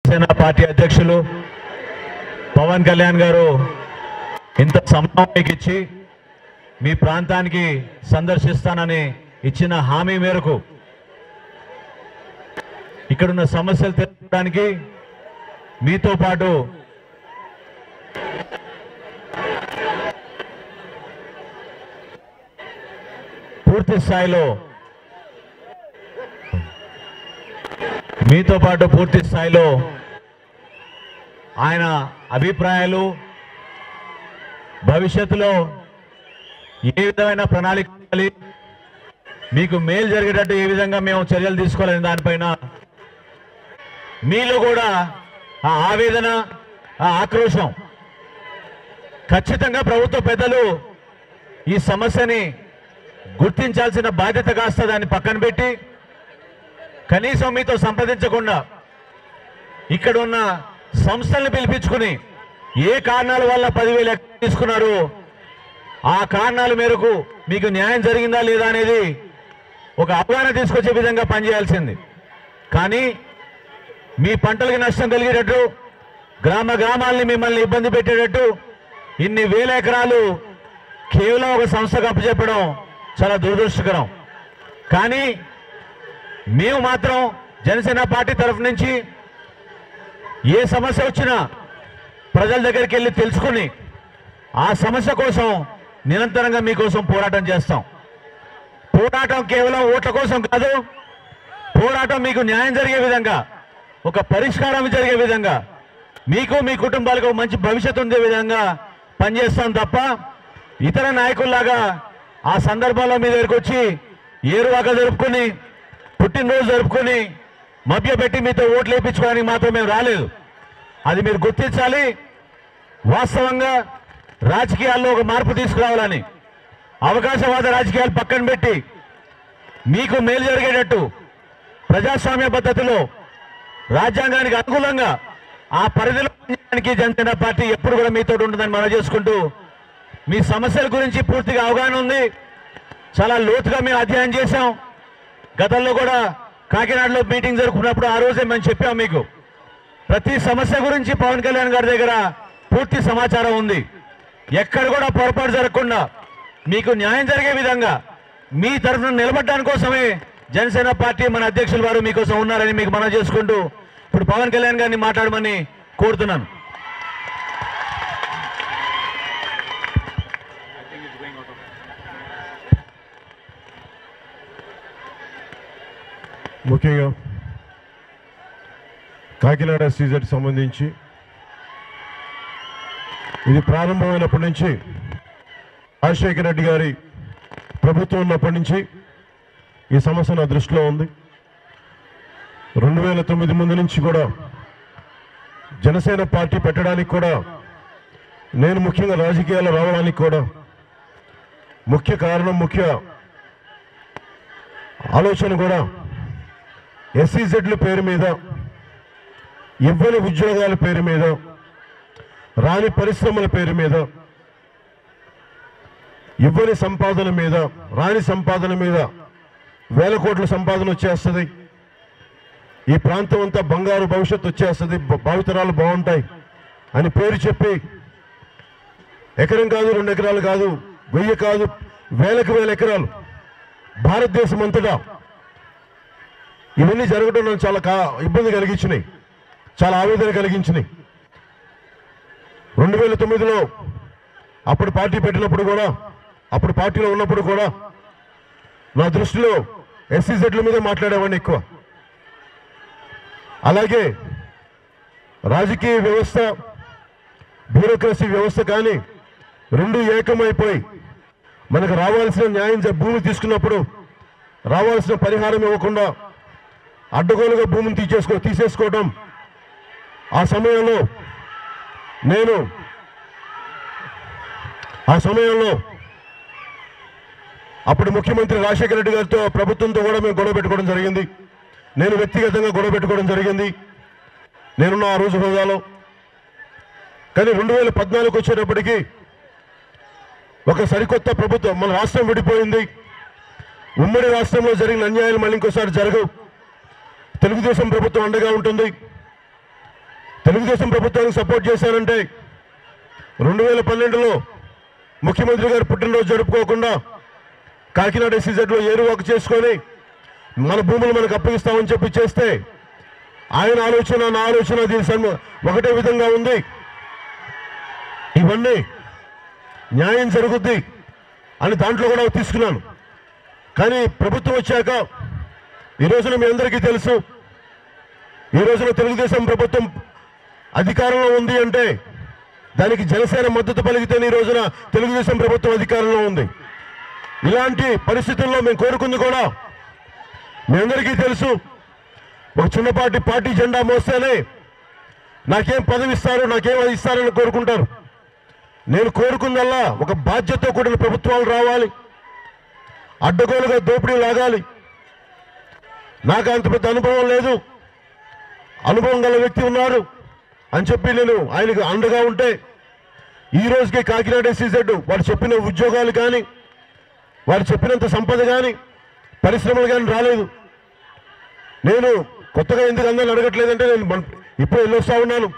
Janasena party అధ్యక్షులు పవన్ కళ్యాణ్ గారు ఇంత సమయం మీకు ఇచ్చి మీ ప్రాంతానికి సందర్శిస్తానని ఇచ్చిన హామీ మేరకు ఇక్కడున్న సమస్యలు తెలుసుకోవడానికి మీతో పాటు పూర్తి స్థాయిలో మీతో పాటు పూర్తి స్థాయిలో ఆయన అభిప్రాయాలు భవిష్యత్తులో ఏ విధమైన ప్రణాళిక ఉండాలి, మీకు మేలు జరిగేటట్టు ఏ విధంగా మేము చర్యలు తీసుకోవాలని దానిపైన మీలో కూడా ఆ ఆవేదన ఆ ఆక్రోశం ఖచ్చితంగా ప్రభుత్వ పెద్దలు ఈ సమస్యని గుర్తించాల్సిన బాధ్యత కాస్త దాన్ని పక్కన పెట్టి కనీసం మీతో సంప్రదించకుండా ఇక్కడ ఉన్న సంస్థల్ని పిలిపించుకుని ఏ కారణాల వల్ల పదివేలు ఎక్కడ తీసుకున్నారు ఆ కారణాల మేరకు మీకు న్యాయం జరిగిందా లేదా అనేది ఒక అవగాహన తీసుకొచ్చే విధంగా పనిచేయాల్సింది కానీ మీ పంటలకి నష్టం కలిగేటట్టు గ్రామ గ్రామాల్ని మిమ్మల్ని ఇబ్బంది పెట్టేటట్టు ఇన్ని వేల ఎకరాలు కేవలం ఒక సంస్థకు అప్పచెప్పడం చాలా దురదృష్టకరం కానీ మేము మాత్రం జనసేన పార్టీ తరఫు నుంచి ఏ సమస్య వచ్చినా ప్రజల దగ్గరికి వెళ్ళి తెలుసుకుని ఆ సమస్య కోసం నిరంతరంగా మీకోసం పోరాటం చేస్తాం పోరాటం కేవలం ఓట్ల కోసం కాదు పోరాటం మీకు న్యాయం జరిగే విధంగా ఒక పరిష్కారం జరిగే విధంగా మీకు మీ కుటుంబాలకు మంచి భవిష్యత్తు ఉండే విధంగా పనిచేస్తాం తప్ప ఇతర నాయకుల్లాగా ఆ సందర్భంలో మీ దగ్గరికి వచ్చి ఏరువాక జరుపుకొని పుట్టినరోజు జరుపుకొని మభ్యపెట్టి మీతో ఓట్లు వేయించుకోవడానికి మాత్రం మేము రాలేదు అది మీరు గుర్తించాలి వాస్తవంగా రాజకీయాల్లో ఒక మార్పు తీసుకురావాలని అవకాశవాద రాజకీయాలు పక్కన పెట్టి మీకు మేలు జరిగేటట్టు ప్రజాస్వామ్య పద్ధతిలో రాజ్యాంగానికి అనుకూలంగా ఆ పరిధిలో పనిచేయడానికి జనసేన పార్టీ ఎప్పుడు కూడా మీతో ఉంటుందని మనం చేసుకుంటూ మీ సమస్యల గురించి పూర్తిగా అవగాహన ఉంది చాలా లోతుగా మేము అధ్యయనం చేశాం గతంలో కూడా కాకినాడలో మీటింగ్ జరుపుకున్నప్పుడు ఆ రోజే మేము చెప్పాం మీకు ప్రతి సమస్య గురించి పవన్ కళ్యాణ్ గారి దగ్గర పూర్తి సమాచారం ఉంది ఎక్కడ కూడా పొరపాటు జరగకుండా మీకు న్యాయం జరిగే విధంగా మీ తరఫున నిలబడడానికి కోసమే జనసేన పార్టీ మన అధ్యక్షుల వారు మీకోసం ఉన్నారని మీకు మనం చేసుకుంటూ ఇప్పుడు పవన్ కళ్యాణ్ గారిని మాట్లాడమని కోరుతున్నాను ముఖ్యంగా కాకినాడ సీజన్ సంబంధించి ఇది ప్రారంభమైనప్పటి నుంచి రాజశేఖర రెడ్డి గారి ప్రభుత్వం ఉన్నప్పటి నుంచి ఈ సమస్య నా దృష్టిలో ఉంది రెండు వేల తొమ్మిది ముందు నుంచి కూడా జనసేన పార్టీ పెట్టడానికి కూడా నేను ముఖ్యంగా రాజకీయాలు రావడానికి కూడా ముఖ్య కారణం ముఖ్య ఆలోచన కూడా ఎస్సీజెడ్ల పేరు మీద ఇవ్వని ఉద్యోగాల పేరు మీద రాని పరిశ్రమల పేరు మీద ఇవ్వని సంపాదన మీద రాని సంపాదన మీద వేల కోట్ల సంపాదన వచ్చేస్తుంది ఈ ప్రాంతం అంతా బంగారు భవిష్యత్తు వచ్చేస్తుంది భ- భావితరాలు బాగుంటాయి అని పేరు చెప్పి ఎకరం కాదు రెండు ఎకరాలు కాదు వెయ్యి కాదు వేలకు వేల ఎకరాలు భారతదేశం అంతటా ఇవన్నీ జరగడం నాకు చాలా కా ఇబ్బంది కలిగించినాయి చాలా ఆవేదన కలిగించినాయి రెండు వేల తొమ్మిదిలో అప్పుడు పార్టీ పెట్టినప్పుడు కూడా అప్పుడు పార్టీలో ఉన్నప్పుడు కూడా నా దృష్టిలో ఎస్సీజెడ్ల మీద మాట్లాడేవాడిని ఎక్కువ అలాగే రాజకీయ వ్యవస్థ బ్యూరోక్రసీ వ్యవస్థ కానీ రెండు ఏకమైపోయి మనకు రావాల్సిన న్యాయం జ- భూమి తీసుకున్నప్పుడు రావాల్సిన పరిహారం ఇవ్వకుండా అడ్డగోలుగా భూమిని తీసేసుకో తీసేసుకోవడం ఆ సమయంలో నేను ఆ సమయంలో అప్పుడు ముఖ్యమంత్రి రాజశేఖర రెడ్డి గారితో ప్రభుత్వంతో కూడా మేము గొడవ పెట్టుకోవడం జరిగింది నేను వ్యక్తిగతంగా గొడవ పెట్టుకోవడం జరిగింది నేనున్న ఆ రోజు హోదాలో కానీ రెండు వేల పద్నాలుగు వచ్చేటప్పటికి ఒక సరికొత్త ప్రభుత్వం మన రాష్ట్రం విడిపోయింది ఉమ్మడి రాష్ట్రంలో జరిగిన అన్యాయాలు మళ్ళీ ఇంకోసారి జరగవు తెలుగుదేశం ప్రభుత్వం అండగా ఉంటుంది తెలుగుదేశం ప్రభుత్వానికి సపోర్ట్ చేశానంటే రెండు వేల పన్నెండులో ముఖ్యమంత్రి గారు పుట్టినరోజు జరుపుకోకుండా కాకినాడ ఎస్సీజెడ్లో ఏరువాకు చేసుకొని మన భూములు మనకు అప్పగిస్తామని చెప్పి చేస్తే ఆయన ఆలోచన నా ఆలోచన దీని సన్మ- ఒకటే విధంగా ఉంది ఇవన్నీ న్యాయం జరుగుద్ది అని దాంట్లో కూడా తీసుకున్నాను కానీ ప్రభుత్వం వచ్చాక ఈ రోజున మీ అందరికీ తెలుసు ఈ రోజున తెలుగుదేశం ప్రభుత్వం అధికారంలో ఉంది అంటే దానికి జనసేన మద్దతు పలికితేనే ఈ రోజున తెలుగుదేశం ప్రభుత్వం అధికారంలో ఉంది ఇలాంటి పరిస్థితుల్లో మేము కోరుకుంది కూడా మీ అందరికీ తెలుసు ఒక చిన్నపాటి పార్టీ జెండా మోస్తేనే నాకేం పదవి ఇస్తారు నాకేం అది ఇస్తారని కోరుకుంటారు నేను కోరుకుందల్లా ఒక బాధ్యతతో కూడిన ప్రభుత్వాలు రావాలి అడ్డగోలుగా దోపిడీ లాగాలి నాకు అంత పెద్ద అనుభవం లేదు అనుభవం గల వ్యక్తి ఉన్నారు అని చెప్పి నేను ఆయనకు అండగా ఉంటే ఈ రోజుకి కాకినాడ ఎస్సీజెడ్ వారు చెప్పిన ఉద్యోగాలు కానీ వారు చెప్పినంత సంపద కానీ పరిశ్రమలు కానీ రాలేదు నేను కొత్తగా ఎందుకు అందరిని అడగట్లేదంటే నేను మన- ఇప్పుడు వెళ్ళొస్తా ఉన్నాను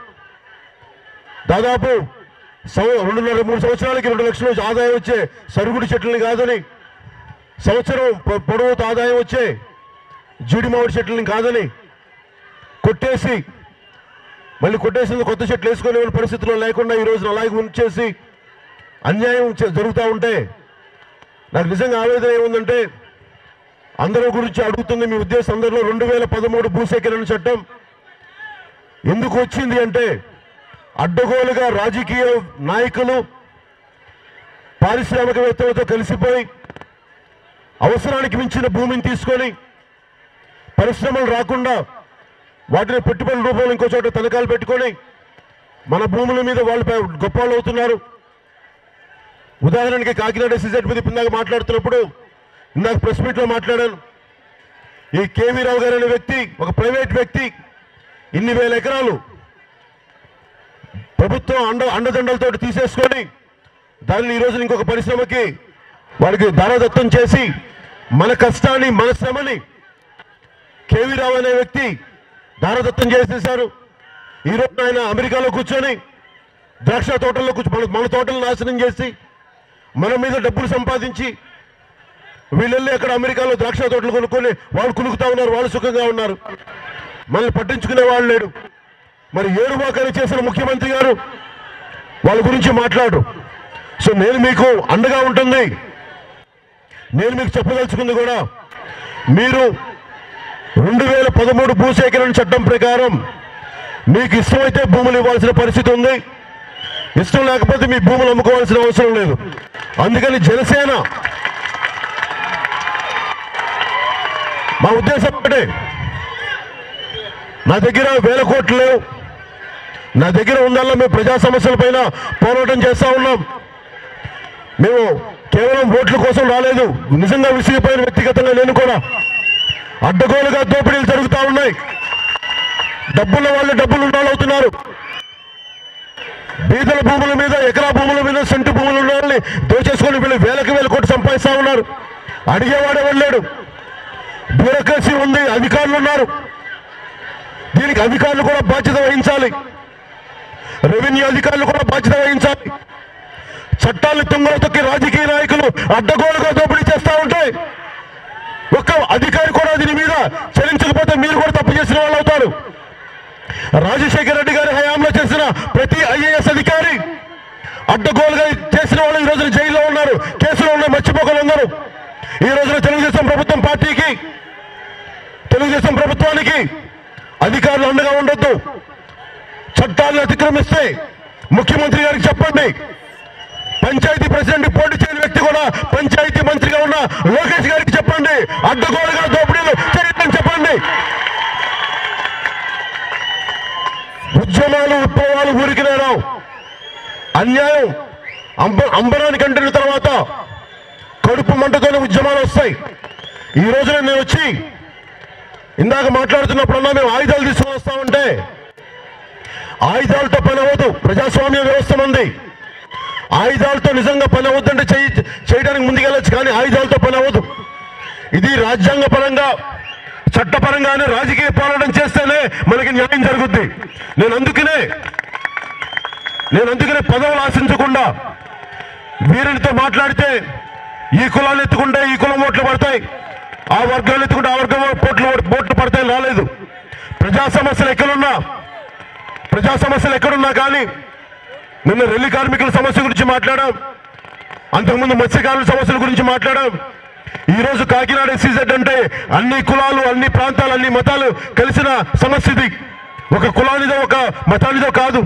దాదాపు సంవ- రెండున్నర మూడు సంవత్సరాలకి రెండు లక్షల నుంచి ఆదాయం వచ్చే సరుగుడి చెట్లని కాదని సంవత్సరం పొ- పొడవుతో ఆదాయం వచ్చే జీడి మామిడి చెట్లని కాదని కొట్టేసి మళ్ళీ కొట్టేసిన కొత్త చెట్లు వేసుకునే వాళ్ళ పరిస్థితిలో లేకుండా ఈ రోజున అలాగే ఉంచేసి అన్యాయం చే- జరుగుతూ ఉంటే నాకు నిజంగా ఆవేదన ఏముందంటే అందరి గురించి అడుగుతుంది మీ ఉద్దేశం అందరిలో రెండు వేల పదమూడు భూసేకరణ చట్టం ఎందుకు వచ్చింది అంటే అడ్డగోలుగా రాజకీయ నాయకులు పారిశ్రామికవేత్తలతో కలిసిపోయి అవసరానికి మించిన భూమిని తీసుకొని పరిశ్రమలు రాకుండా వాటిని పెట్టుబడుల రూపంలో ఇంకో చోట తనఖాలు పెట్టుకొని మన భూముల మీద వాళ్ళు పై- గొప్పవాళ్ళు అవుతున్నారు ఉదాహరణకి కాకినాడ సిజెడ్ మీద ఇందాక మాట్లాడుతున్నప్పుడు ఇందాక ప్రెస్ మీట్లో మాట్లాడాను ఈ కేవీ రావు గారు అనే వ్యక్తి ఒక ప్రైవేట్ వ్యక్తి ఇన్ని వేల ఎకరాలు ప్రభుత్వం అండ అండదండలతో తీసేసుకొని దానిని ఈ రోజు ఇంకొక పరిశ్రమకి వారికి దారదత్తం చేసి మన కష్టాన్ని మన శ్రమని కేవీ రావు అనే వ్యక్తి దారదత్తం చేసేశారు ఈ రోజు ఆయన అమెరికాలో కూర్చొని ద్రాక్ష తోటల్లో కూర్చొని మన మన తోటలు నాశనం చేసి మన మీద డబ్బులు సంపాదించి వీళ్ళెళ్ళి అక్కడ అమెరికాలో ద్రాక్ష తోటలు కొనుక్కొని వాళ్ళు కులుకుతా ఉన్నారు వాళ్ళు సుఖంగా ఉన్నారు మనల్ని పట్టించుకునే వాళ్ళు లేడు మరి ఏరువాకని చేసిన ముఖ్యమంత్రి గారు వాళ్ళ గురించి మాట్లాడు సో నేను మీకు అండగా ఉంటుంది నేను మీకు చెప్పదలుచుకుంది కూడా మీరు రెండు వేల పదమూడు భూసేకరణ చట్టం ప్రకారం మీకు ఇష్టమైతే భూములు ఇవ్వాల్సిన పరిస్థితి ఉంది ఇష్టం లేకపోతే మీ భూములు అమ్ముకోవాల్సిన అవసరం లేదు అందుకని జనసేన మా ఉద్దేశం ఒకటే నా దగ్గర వేల కోట్లు లేవు నా దగ్గర ఉందల్లా మేము ప్రజా సమస్యల పైన పోరాటం చేస్తా ఉన్నాం మేము కేవలం ఓట్ల కోసం రాలేదు నిజంగా విసిగిపోయిన వ్యక్తిగతంగా నేను కూడా అడ్డగోలుగా దోపిడీలు జరుగుతూ ఉన్నాయి డబ్బున్న వాళ్ళు డబ్బులు ఉన్న వాళ్ళు అవుతున్నారు బీదల భూముల మీద ఎకరా భూముల మీద సెంటు భూములు ఉన్న వాళ్ళని దోచేసుకొని వీళ్ళు వేలకు వేల కోట్లు సంపాదిస్తా ఉన్నారు అడిగేవాడే వెళ్ళాడు బ్యూరోక్రసీ ఉంది అధికారులు ఉన్నారు దీనికి అధికారులు కూడా బాధ్యత వహించాలి రెవెన్యూ అధికారులు కూడా బాధ్యత వహించాలి చట్టాలను తుంగలో తొక్కి రాజకీయ నాయకులు అడ్డగోలుగా దోపిడీ చేస్తా ఉంటే ఒక్క అధికారి కూడా దీని మీద చెల్లించకపోతే మీరు కూడా తప్పు చేసిన వాళ్ళు అవుతారు రాజశేఖర రెడ్డి గారి హయాంలో చేసిన ప్రతి ఐఏఎస్ అధికారి అడ్డగోలుగా చేసిన వాళ్ళు ఈ రోజున జైల్లో ఉన్నారు కేసులో ఉన్న మర్చిపోకలు ఉన్నారు ఈ రోజున తెలుగుదేశం ప్రభుత్వం పార్టీకి తెలుగుదేశం ప్రభుత్వానికి అధికారులు అండగా ఉండొద్దు చట్టాలను అతిక్రమిస్తే ముఖ్యమంత్రి గారికి చెప్పండి పంచాయతీ ప్రెసిడెంట్ పోటీ చేయని వ్యక్తి కూడా పంచాయతీ మంత్రిగా ఉన్న లోకేష్ గారికి చెప్పండి అడ్డగోలుగా దోపిడీలు చేయొద్దని చెప్పండి ఉద్యమాలు ఉద్భవాలు ఊరికి రావు అన్యాయం అంబ అంబరానికి అంటిన తర్వాత కడుపు మంటతోనే ఉద్యమాలు వస్తాయి ఈ రోజున నేను వచ్చి ఇందాక మాట్లాడుతున్నప్పుడన్నా మేము ఆయుధాలు తీసుకొని వస్తామంటే ఆయుధాలతో పని అవ్వదు ప్రజాస్వామ్య వ్యవస్థ ఉంది ఆయుధాలతో నిజంగా పని అవ్వద్దంటే చేయి చేయడానికి ముందుకెళ్ళచ్చు కానీ ఆయుధాలతో పని అవ్వదు ఇది రాజ్యాంగ పరంగా చట్టపరంగానే రాజకీయ పోరాటం చేస్తేనే మనకి న్యాయం జరుగుద్ది నేను అందుకనే నేను అందుకనే పదవులు ఆశించకుండా వీరునితో మాట్లాడితే ఈ కులాన్ని ఎత్తుకుంటే ఈ కులం ఓట్లు పడతాయి ఆ వర్గాన్ని ఎత్తుకుంటే ఆ వర్గం ఓట్లు ఓట్లు పడతాయి రాలేదు ప్రజా సమస్యలు ఎక్కడున్నా ప్రజా సమస్యలు ఎక్కడున్నా కానీ నిన్న రెల్లి కార్మికుల సమస్య గురించి మాట్లాడాం అంతకుముందు మత్స్యకారుల సమస్యల గురించి మాట్లాడాం ఈ రోజు కాకినాడ ఎస్సీజెడ్ అంటే అన్ని కులాలు అన్ని ప్రాంతాలు అన్ని మతాలు కలిసిన సమస్య ఇది ఒక కులానిదో ఒక మతానిదో కాదు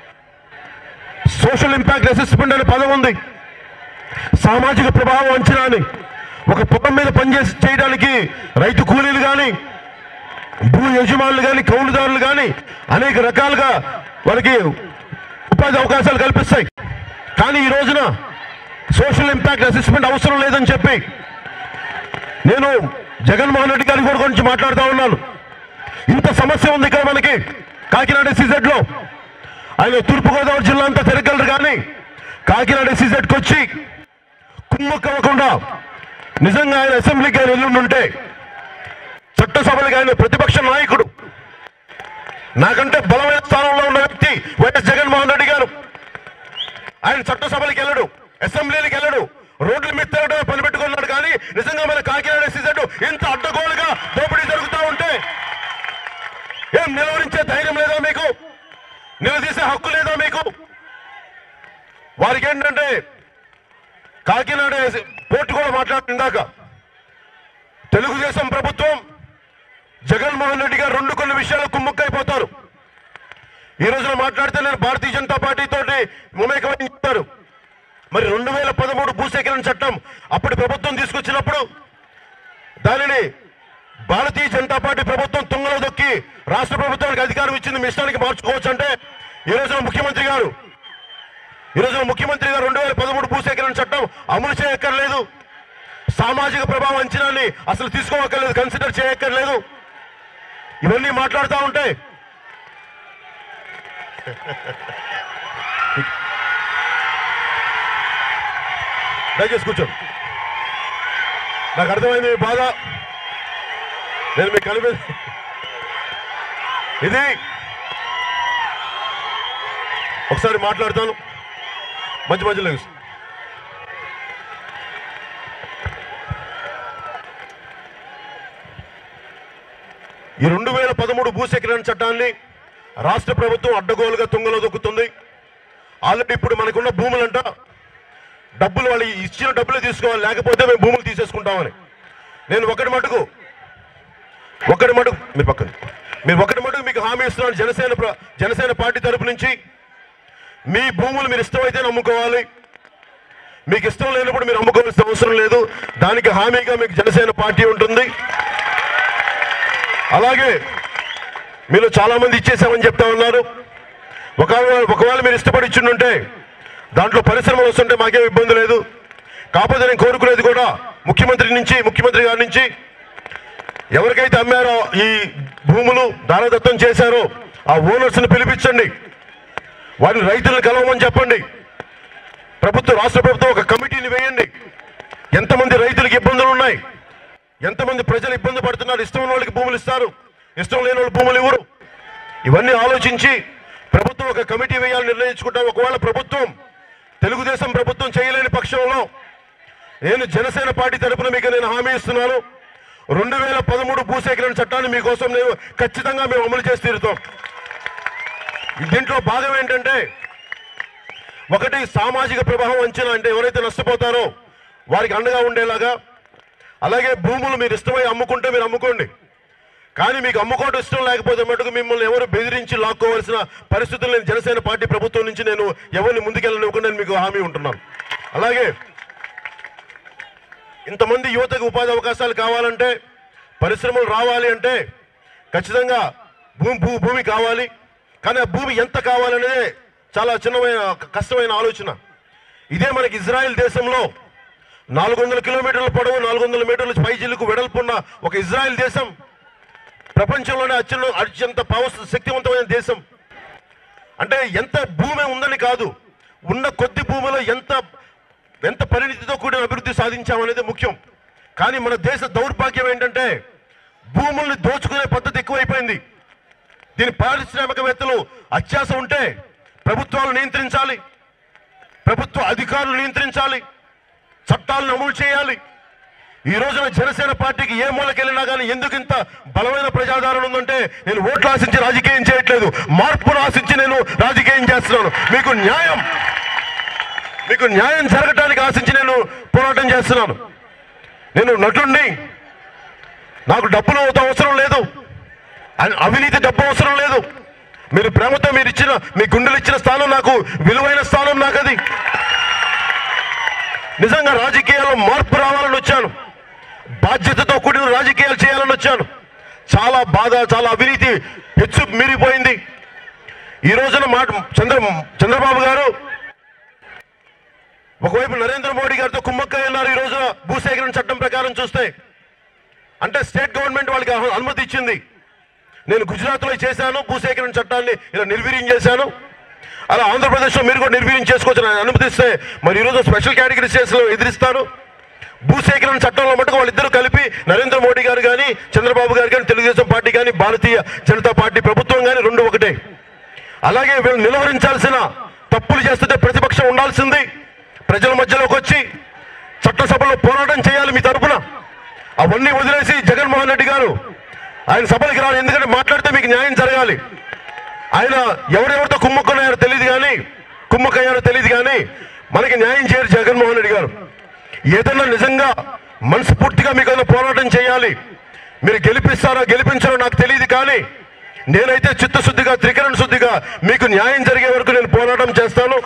సోషల్ ఇంపాక్ట్ అసెస్మెంట్ అనే పదం ఉంది సామాజిక ప్రభావం అంచనా అని ఒక పొలం మీద పనిచేసి చేయడానికి రైతు కూలీలు కానీ భూ యజమానులు కానీ కౌలుదారులు కానీ అనేక రకాలుగా వారికి ఉపాధి అవకాశాలు కల్పిస్తాయి కానీ ఈ రోజున సోషల్ ఇంపాక్ట్ అసెస్మెంట్ అవసరం లేదని చెప్పి నేను జగన్మోహన్ రెడ్డి గారి కూడా గురించి మాట్లాడుతూ ఉన్నాను ఇంత సమస్య ఉంది ఇక్కడ మనకి కాకినాడ సీజెడ్ లో ఆయన తూర్పుగోదావరి జిల్లా అంతా తిరగలరు కానీ కాకినాడ సీజెడ్కి వచ్చి కుమ్మక్కవ్వకుండా నిజంగా ఆయన అసెంబ్లీకి ఆయన ఎల్లుండుంటే చట్టసభలకు ఆయన ప్రతిపక్ష నాయకుడు నాకంటే బలమైన స్థానంలో ఉన్న వ్యక్తి వైఎస్ జగన్మోహన్ రెడ్డి గారు ఆయన చట్టసభలకు వెళ్ళడు అసెంబ్లీలకు వెళ్ళడు రోడ్ల మీద తిరగడం పని పెట్టుకున్నాడు కానీ నిజంగా మన కాకినాడ సీజెడ్ ఇంత అడ్డగోలుగా దోపిడీ జరుగుతూ ఉంటే ఏం నిలవరించే ధైర్యం లేదా మీకు నిలదీసే హక్కు లేదా మీకు వారికి ఏంటంటే కాకినాడ పోర్టు కూడా మాట్లాడిందాక తెలుగుదేశం ప్రభుత్వం జగన్మోహన్ రెడ్డి గారు రెండు కొన్ని విషయాలు కుమ్ముక్కైపోతారు ఈ రోజున మాట్లాడితే నేను భారతీయ జనతా పార్టీ తోటి మమేకమని చెప్తారు మరి రెండు వేల పదమూడు భూసేకరణ చట్టం అప్పటి ప్రభుత్వం తీసుకొచ్చినప్పుడు దానిని భారతీయ జనతా పార్టీ ప్రభుత్వం తుంగలో దొక్కి రాష్ట్ర ప్రభుత్వానికి అధికారం ఇచ్చింది మీ ఇష్టానికి మార్చుకోవచ్చు అంటే ఈ రోజున ముఖ్యమంత్రి గారు ఈ రోజున ముఖ్యమంత్రి గారు రెండు వేల పదమూడు భూసేకరణ చట్టం అమలు చేయక్కర్లేదు సామాజిక ప్రభావం అంచనాన్ని అసలు తీసుకోవక్కర్లేదు కన్సిడర్ చేయక్కర్లేదు ఇవన్నీ మాట్లాడుతూ ఉంటాయి దయచేసి కూర్చోండి నాకు అర్థమైంది మీ బాధ నేను మీకు కలిపి ఇది ఒకసారి మాట్లాడతాను మంచి మధ్యలో కూర్చో. ఈ రెండు వేల పదమూడు భూసేకరణ చట్టాన్ని రాష్ట్ర ప్రభుత్వం అడ్డగోలుగా తుంగలో దొక్కుతుంది ఆల్రెడీ ఇప్పుడు మనకున్న భూములంట డబ్బులు వాళ్ళు ఇచ్చిన డబ్బులు తీసుకోవాలి లేకపోతే మేము భూములు తీసేసుకుంటామని నేను ఒకటి మటుకు ఒకటి మటుకు మీరు పక్కన మీరు ఒకటి మటుకు మీకు హామీ ఇస్తున్నాను జనసేన ప్ర- జనసేన పార్టీ తరపు నుంచి మీ భూములు మీరు ఇష్టమైతే అమ్ముకోవాలి మీకు ఇష్టం లేనప్పుడు మీరు అమ్ముకోవాల్సిన అవసరం లేదు దానికి హామీగా మీకు జనసేన పార్టీ ఉంటుంది అలాగే మీరు చాలా మంది ఇచ్చేసామని చెప్తా ఉన్నారు ఒకవేళ ఒకవేళ మీరు ఇష్టపడి ఇచ్చిండుంటే దాంట్లో పరిశ్రమలు వస్తుంటే మాకేం ఇబ్బంది లేదు కాకపోతే నేను కోరుకునేది కూడా ముఖ్యమంత్రి నుంచి ముఖ్యమంత్రి గారి నుంచి ఎవరికైతే అమ్మారో ఈ భూములు దానదత్తం చేశారో ఆ ఓనర్స్ని పిలిపించండి వారిని రైతులను కలవమని చెప్పండి ప్రభుత్వం రాష్ట్ర ప్రభుత్వం ఒక కమిటీని వేయండి ఎంతమంది రైతులకు ఇబ్బందులు ఉన్నాయి ఎంతమంది ప్రజలు ఇబ్బంది పడుతున్నారు ఇష్టం ఉన్న వాళ్ళకి భూములు ఇస్తారు ఇష్టం లేని వాళ్ళు భూములు ఇవ్వరు ఇవన్నీ ఆలోచించి ప్రభుత్వం ఒక కమిటీ వేయాలని నిర్ణయించుకుంటాం ఒకవేళ ప్రభుత్వం తెలుగుదేశం ప్రభుత్వం చేయలేని పక్షంలో నేను జనసేన పార్టీ తరపున మీకు నేను హామీ ఇస్తున్నాను రెండు వేల పదమూడు భూసేకరణ చట్టాన్ని మీకోసం నేను ఖచ్చితంగా మేము అమలు చేసి తీరుతాం దీంట్లో భాగం ఏంటంటే ఒకటి సామాజిక ప్రభావం అంచనా అంటే ఎవరైతే నష్టపోతారో వారికి అండగా ఉండేలాగా అలాగే భూములు మీరు ఇష్టమై అమ్ముకుంటే మీరు అమ్ముకోండి కానీ మీకు అమ్ముకోవడం ఇష్టం లేకపోతే మటుకు మిమ్మల్ని ఎవరు బెదిరించి లాక్కోవాల్సిన పరిస్థితులు నేను జనసేన పార్టీ ప్రభుత్వం నుంచి నేను ఎవరిని ముందుకెళ్ళనివ్వకుండా నేను మీకు హామీ ఉంటున్నాను అలాగే ఇంతమంది యువతకు ఉపాధి అవకాశాలు కావాలంటే పరిశ్రమలు రావాలి అంటే ఖచ్చితంగా భూమి భూ భూమి కావాలి కానీ ఆ భూమి ఎంత కావాలనేదే చాలా చిన్నమైన కష్టమైన ఆలోచన ఇదే మనకి ఇజ్రాయెల్ దేశంలో నాలుగు వందల కిలోమీటర్ల పొడవు నాలుగు వందల మీటర్ల పై జిల్లుకు వెడల్పున్న ఒక ఇజ్రాయెల్ దేశం ప్రపంచంలోనే అత్యున్న అత్యంత పవర్ శక్తివంతమైన దేశం అంటే ఎంత భూమి ఉందని కాదు ఉన్న కొద్ది భూమిలో ఎంత ఎంత పరిణితితో కూడిన అభివృద్ధి సాధించామనేది ముఖ్యం కానీ మన దేశ దౌర్భాగ్యం ఏంటంటే భూముల్ని దోచుకునే పద్ధతి ఎక్కువైపోయింది దీని పారిశ్రామికవేత్తలు అత్యాస ఉంటే ప్రభుత్వాలు నియంత్రించాలి ప్రభుత్వ అధికారులు నియంత్రించాలి చట్టాలను అమలు చేయాలి ఈ రోజున జనసేన పార్టీకి ఏ మూలకెళ్ళినా కానీ ఎందుకు ఇంత బలమైన ప్రజాదరణ ఉందంటే నేను ఓట్లు ఆశించి రాజకీయం చేయట్లేదు మార్పును ఆశించి నేను రాజకీయం చేస్తున్నాను మీకు న్యాయం మీకు న్యాయం జరగటానికి ఆశించి నేను పోరాటం చేస్తున్నాను నేను నటుణ్ణి నాకు డబ్బులు అవసరం లేదు అ- అవినీతి డబ్బు అవసరం లేదు మీరు ప్రేమతో మీరు ఇచ్చిన మీ గుండెలు ఇచ్చిన స్థానం నాకు విలువైన స్థానం నాకు అది నిజంగా రాజకీయాల్లో మార్పు రావాలని వచ్చాను బాధ్యతతో కూడిన రాజకీయాలు చేయాలని వచ్చాను చాలా బాధ చాలా అవినీతి హెచ్చు మీరిపోయింది ఈ రోజున మాట చంద్ర చంద్రబాబు గారు ఒకవైపు నరేంద్ర మోడీ గారితో కుమ్మక్కై ఉన్నారు ఈ రోజున భూసేకరణ చట్టం ప్రకారం చూస్తే అంటే స్టేట్ గవర్నమెంట్ వాళ్ళకి అను- అనుమతి ఇచ్చింది నేను గుజరాత్లో చేశాను భూసేకరణ చట్టాన్ని ఇలా నిర్వీర్యం చేశాను అలా ఆంధ్రప్రదేశ్లో మీరు కూడా నిర్వీర్యం చేసుకోవచ్చు అని అనుమతిస్తే మరి ఈరోజు స్పెషల్ కేటగిరీ కేసులు ఎదిరిస్తారు భూసేకరణ చట్టంలో మటుకు వాళ్ళిద్దరూ కలిపి నరేంద్ర మోడీ గారు కానీ చంద్రబాబు గారు కానీ తెలుగుదేశం పార్టీ కానీ భారతీయ జనతా పార్టీ ప్రభుత్వం కానీ రెండు ఒకటే అలాగే వీళ్ళు నిలువరించాల్సిన తప్పులు చేస్తుంటే ప్రతిపక్షం ఉండాల్సింది ప్రజల మధ్యలోకి వచ్చి చట్టసభలో పోరాటం చేయాలి మీ తరపున అవన్నీ వదిలేసి జగన్మోహన్ రెడ్డి గారు ఆయన సభలకు రాలి ఎందుకంటే మాట్లాడితే మీకు న్యాయం జరగాలి ఆయన ఎవరెవరితో కుమ్మక్కున్నారో తెలియదు కానీ కుమ్మక్కయ్యారో తెలియదు కానీ మనకి న్యాయం చేయరు జగన్మోహన్ రెడ్డి గారు ఏదన్నా నిజంగా మనస్ఫూర్తిగా మీకు ఏదైనా పోరాటం చేయాలి మీరు గెలిపిస్తారో గెలిపించారో నాకు తెలియదు కానీ నేనైతే చిత్తశుద్ధిగా త్రికరణ శుద్ధిగా మీకు న్యాయం జరిగే వరకు నేను పోరాటం చేస్తాను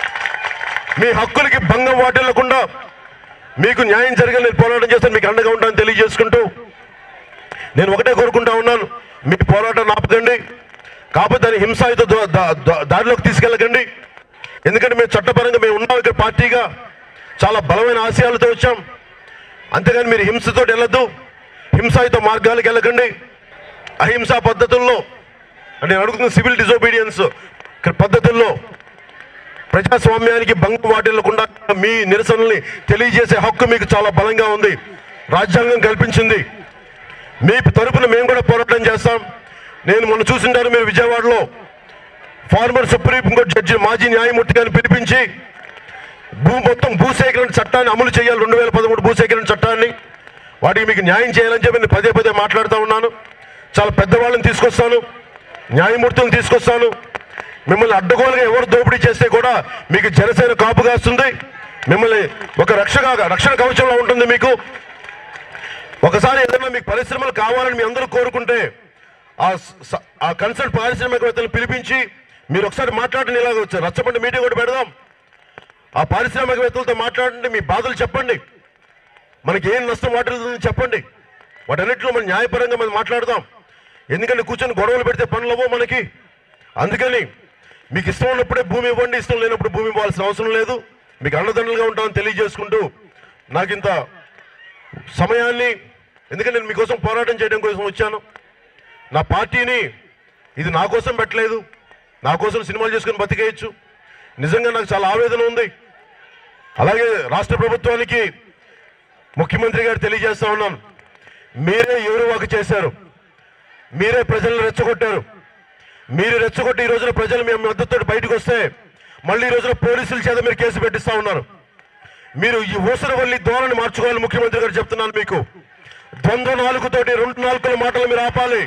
మీ హక్కులకి భంగం వాటిల్లకుండా మీకు న్యాయం జరిగే నేను పోరాటం చేస్తాను మీకు అండగా ఉంటాను తెలియజేసుకుంటూ నేను ఒకటే కోరుకుంటా ఉన్నాను మీ పోరాటం ఆపకండి కాకపోతే దాన్ని హింసాయుత దో- దా- దా- దారిలోకి తీసుకెళ్ళకండి ఎందుకంటే మేము చట్టపరంగా మేము ఉన్నాం ఇక్కడ పార్టీగా చాలా బలమైన ఆశయాలతో వచ్చాం అంతేగాని మీరు హింసతో వెళ్ళొద్దు హింసాయుత మార్గాలకు వెళ్ళకండి అహింసా పద్ధతుల్లో అంటే నేను అడుగుతున్న సివిల్ డిజోబీడియన్స్ పద్ధతుల్లో ప్రజాస్వామ్యానికి భంగం వాటిల్లకుండా మీ నిరసనల్ని తెలియజేసే హక్కు మీకు చాలా బలంగా ఉంది రాజ్యాంగం కల్పించింది మీ తరపున మేము కూడా పోరాటం చేస్తాం నేను మొన్న చూసింటారు మీరు విజయవాడలో ఫార్మర్ సుప్రీంకోర్టు జడ్జి మాజీ న్యాయమూర్తి గారిని పిలిపించి భూ మొత్తం భూసేకరణ చట్టాన్ని అమలు చేయాలి రెండు వేల పదమూడు భూసేకరణ చట్టాన్ని వాటికి మీకు న్యాయం చేయాలని చెప్పి నేను పదే పదే మాట్లాడుతూ ఉన్నాను చాలా పెద్దవాళ్ళని తీసుకొస్తాను న్యాయమూర్తులను తీసుకొస్తాను మిమ్మల్ని అడ్డగోలుగా ఎవరు దోపిడీ చేస్తే కూడా మీకు జనసేన కాపు కాస్తుంది మిమ్మల్ని ఒక రక్షగా రక్షణ కవచంలో ఉంటుంది మీకు ఒకసారి ఏదైనా మీకు పరిశ్రమలు కావాలని మీ అందరూ కోరుకుంటే ఆ స- ఆ కన్సల్ట్ పారిశ్రామికవేత్తలను పిలిపించి మీరు ఒకసారి మాట్లాడండి ఇలాగ వచ్చారు రచ్చబండి మీటింగ్ ఒకటి పెడదాం ఆ పారిశ్రామికవేత్తలతో మాట్లాడండి మీ బాధలు చెప్పండి మనకి ఏం నష్టం వాటిల్తుందని చెప్పండి వాటన్నిటిలో మనం న్యాయపరంగా మనం మాట్లాడదాం ఎందుకంటే కూర్చొని గొడవలు పెడితే పనులు అవ్వవు మనకి అందుకని మీకు ఇష్టం ఉన్నప్పుడే భూమి ఇవ్వండి ఇష్టం లేనప్పుడు భూమి ఇవ్వాల్సిన అవసరం లేదు మీకు అండదండలుగా ఉంటామని తెలియజేసుకుంటూ నాకు ఇంత సమయాన్ని ఎందుకంటే నేను మీకోసం పోరాటం చేయడం కోసం వచ్చాను నా పార్టీని ఇది నా కోసం పెట్టలేదు నా కోసం సినిమాలు చేసుకుని బతికేయచ్చు నిజంగా నాకు చాలా ఆవేదన ఉంది అలాగే రాష్ట్ర ప్రభుత్వానికి ముఖ్యమంత్రి గారు తెలియజేస్తా ఉన్నాను మీరే ఎవరువాకు చేశారు మీరే ప్రజలను రెచ్చగొట్టారు మీరు రెచ్చగొట్టి ఈ రోజున ప్రజలు మీ మద్దతుతో బయటకు వస్తే మళ్ళీ ఈ రోజున పోలీసుల చేత మీరు కేసు పెట్టిస్తా ఉన్నారు మీరు ఈ ఊసరవల్లి ధోరణి మార్చుకోవాలి ముఖ్యమంత్రి గారు చెప్తున్నాను మీకు ద్వంద్వ నాలుగుతోటి రెండు నాలుగుల మాటలు మీరు ఆపాలి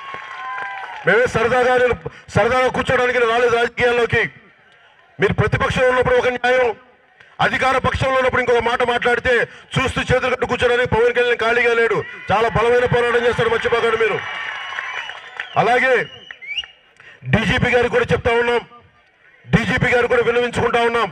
మేమే సరదాగా నేను సరదాగా కూర్చోడానికి నేను రాలేదు రాజకీయాల్లోకి మీరు ప్రతిపక్షంలో ఉన్నప్పుడు ఒక న్యాయం అధికార పక్షంలో ఉన్నప్పుడు ఇంకొక మాట మాట్లాడితే చూస్తూ చేతులు కట్టు కూర్చోడానికి పవన్ కళ్యాణ్ ఖాళీగా లేడు చాలా బలమైన పోరాటం చేస్తాడు మర్చిపోకండి మీరు అలాగే డీజీపీ గారికి కూడా చెప్తా ఉన్నాం డీజీపీ గారు కూడా విన్నవించుకుంటా ఉన్నాం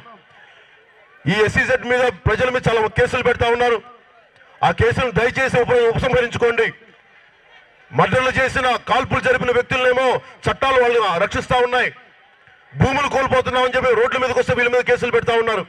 ఈ ఎస్సీజెడ్ మీద ప్రజల మీద చాలా కేసులు పెడతా ఉన్నారు ఆ కేసులను దయచేసి ఉప ఉపసంహరించుకోండి మర్డర్లు చేసిన కాల్పులు జరిపిన వ్యక్తులనేమో చట్టాలు వాళ్ళు రక్షిస్తా ఉన్నాయి భూములు కోల్పోతున్నామని చెప్పి రోడ్ల మీదకి వస్తే వీళ్ళ మీద కేసులు పెడతా ఉన్నారు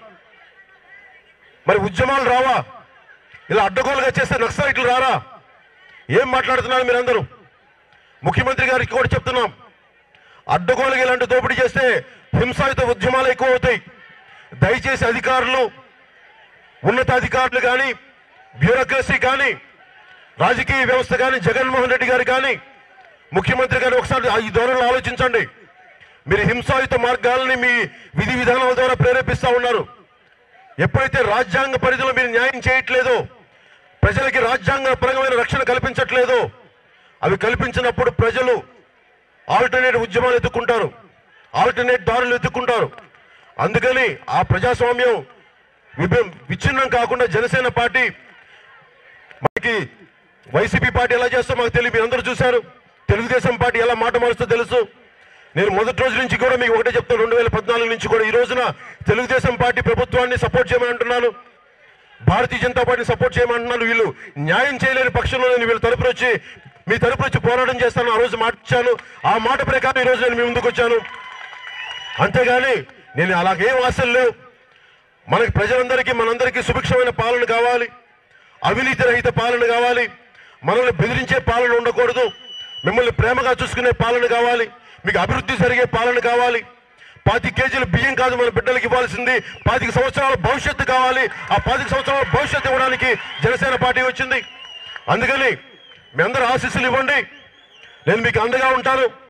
మరి ఉద్యమాలు రావా ఇలా అడ్డగోలుగా చేస్తే నక్సలైట్లు రారా ఏం మాట్లాడుతున్నారు మీరందరూ ముఖ్యమంత్రి గారికి కూడా చెప్తున్నాం అడ్డగోలుగా ఇలాంటి దోపిడీ చేస్తే హింసాయుత ఉద్యమాలు ఎక్కువ అవుతాయి దయచేసి అధికారులు ఉన్నతాధికారులు కానీ బ్యూరోక్రసీ కానీ రాజకీయ వ్యవస్థ కానీ జగన్మోహన్ రెడ్డి గారు కానీ ముఖ్యమంత్రి గారు ఒకసారి ఈ ధోరణిలో ఆలోచించండి మీరు హింసాయుత మార్గాలని మీ విధి విధానాల ద్వారా ప్రేరేపిస్తా ఉన్నారు ఎప్పుడైతే రాజ్యాంగ పరిధిలో మీరు న్యాయం చేయట్లేదో ప్రజలకి రాజ్యాంగ పరమైన రక్షణ కల్పించట్లేదో అవి కల్పించినప్పుడు ప్రజలు ఆల్టర్నేట్ ఉద్యమాలు ఎత్తుకుంటారు ఆల్టర్నేట్ దారులు ఎత్తుకుంటారు అందుకని ఆ ప్రజాస్వామ్యం విభ విచ్ఛిన్నం కాకుండా జనసేన పార్టీ మనకి వైసీపీ పార్టీ ఎలా చేస్తో మాకు తెలియదు మీరు అందరూ చూశారు తెలుగుదేశం పార్టీ ఎలా మాట మారుస్తో తెలుసు నేను మొదటి రోజు నుంచి కూడా మీకు ఒకటే చెప్తాను రెండు వేల పద్నాలుగు నుంచి కూడా ఈ రోజున తెలుగుదేశం పార్టీ ప్రభుత్వాన్ని సపోర్ట్ చేయమని అంటున్నాను భారతీయ జనతా పార్టీని సపోర్ట్ చేయమంటున్నాను వీళ్ళు న్యాయం చేయలేని పక్షంలో నేను వీళ్ళ తరపున వచ్చి మీ తరపున వచ్చి పోరాటం చేస్తాను ఆ రోజు మాట ఇచ్చాను ఆ మాట ప్రకారం ఈ రోజు నేను మీ ముందుకు వచ్చాను అంతేగాని నేను అలాగేం ఆశలు లేవు మనకి ప్రజలందరికీ మనందరికీ సుభిక్షమైన పాలన కావాలి అవినీతి రహిత పాలన కావాలి మనల్ని బెదిరించే పాలన ఉండకూడదు మిమ్మల్ని ప్రేమగా చూసుకునే పాలన కావాలి మీకు అభివృద్ధి జరిగే పాలన కావాలి పాతి కేజీల బియ్యం కాదు మన బిడ్డలకు ఇవ్వాల్సింది పాతిక సంవత్సరాల భవిష్యత్తు కావాలి ఆ పాతిక సంవత్సరాల భవిష్యత్తు ఇవ్వడానికి జనసేన పార్టీ వచ్చింది అందుకని మీ అందరూ ఆశీస్సులు ఇవ్వండి నేను మీకు అండగా ఉంటాను